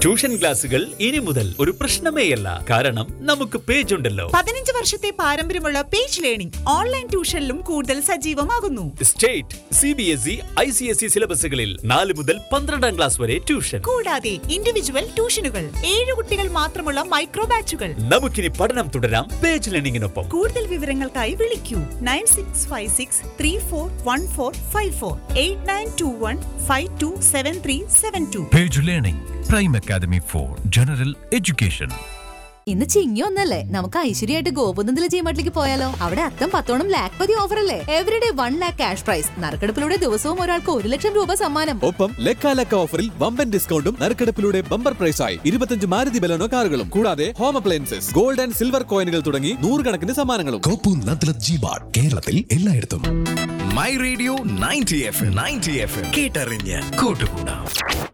Tuition ക്ലാസുകൾ ഇനി മുതൽ ഒരു പ്രശ്നമേയല്ല കാരണം നമുക്ക് പേജ് ഉണ്ടല്ലോ പതിനഞ്ച് വർഷത്തെ പാരമ്പര്യമുള്ള പേജ് ലേണിംഗ് ഓൺലൈൻ ട്യൂഷനിലും കൂടുതൽ സജീവമാകുന്നു state C B S E I C S E സിലബസുകളിൽ നാല് മുതൽ പന്ത്രണ്ടാം ക്ലാസ് വരെ ട്യൂഷൻ കൂടാതെ ഇൻഡിവിജ്വൽ ട്യൂഷനുകൾ ഏഴ് കുട്ടികൾ മാത്രമുള്ള മൈക്രോ ബാച്ചുകൾ നമുക്കിനി പഠനം തുടരാം പേജ് ലേണിംഗിനൊപ്പം കൂടുതൽ വിവരങ്ങൾക്കായി വിളിക്കൂ nine six five six three four one four five four eight nine two one five two seven three seven two Page Learning, Prime Academy for General Education. ഇന്ന് ചിങ്ങി ഒന്നല്ലേ നമുക്ക് ഐശ്വര്യമായിട്ട് ഗോപുനന്ദിലെ ജീമാട്ടിലേക്ക് പോയാലോ അവിടെ അത്തം പത്തോണം ലാക്ക് പതി ഓഫർ അല്ലേ every day one lakh cash prize നറുക്കെടുപ്പിലൂടെ ദിവസവും ഒരാൾക്ക് ഒരു ലക്ഷം രൂപ സമ്മാനം ഒപ്പം ലെക്കാലക്ക ഓഫറിൽ വമ്പൻ ഡിസ്കൗണ്ടും നറുക്കെടുപ്പിലൂടെ ബമ്പർ പ്രൈസായി ഇരുപത്തഞ്ച് മാരുതി ബലനോ കാറുകളും കൂടാതെ home appliances gold and silver കോയിനുകൾ തുടങ്ങി നൂറുകണക്കിന് സമ്മാനങ്ങളും കോപ്പു നദ്ലത് ജിബാഡ് കേരളത്തിൽ എല്ലായിടത്തും my radio ninety F ninety F കേട്ടറിഞ്ഞ് കൂട്ടുകൂടാം